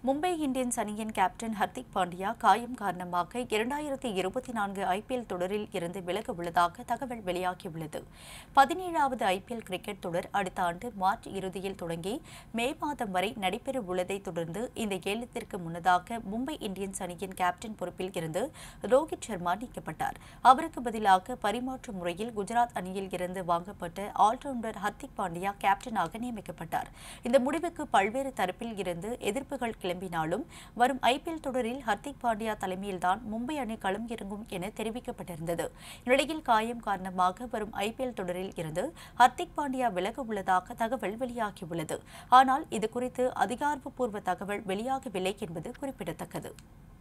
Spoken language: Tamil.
மும்பை இந்தியன்ஸ் அணியின் கேப்டன் ஹர்திக் பாண்டியா காயம் காரணமாக இரண்டாயிரத்தி இருபத்தி நான்கு ஐபிஎல் தொடரில் இருந்து விலக உள்ளதாக தகவல் வெளியாகியுள்ளது பதினேழாவது ஐபிஎல் கிரிக்கெட் தொடர் அடுத்த ஆண்டு மார்ச் இறுதியில் தொடங்கி மே மாதம் வரை நடைபெற உள்ளதை தொடர்ந்து இந்த ஏலத்திற்கு முன்னதாக மும்பை இந்தியன்ஸ் அணியின் கேப்டன் பொறுப்பில் இருந்து ரோஹித் சர்மா நீக்கப்பட்டார் அவருக்கு பதிலாக பரிமாற்று முறையில் குஜராத் அணியில் இருந்து வாங்கப்பட்ட ஆல்ரவுண்டர் ஹர்திக் பாண்டியா கேப்டனாக நியமிக்கப்பட்டார் இந்த முடிவுக்கு பல்வேறு தரப்பில் இருந்து எதிர்ப்புகள் கிளம்பினாலும் வரும் ஐபிஎல் தொடரில் ஹர்திக் பாண்டியா தலைமையில்தான் மும்பை அணி களம் இறங்கும் என தெரிவிக்கப்பட்டிருந்தது இந்நிலையில் காயம் காரணமாக வரும் ஐபிஎல் தொடரில் இருந்து ஹர்திக் பாண்டியா விலக உள்ளதாக தகவல் வெளியாகியுள்ளது ஆனால் இது குறித்து அதிகாரப்பூர்வ தகவல் வெளியாகவில்லை என்பது குறிப்பிடத்தக்கது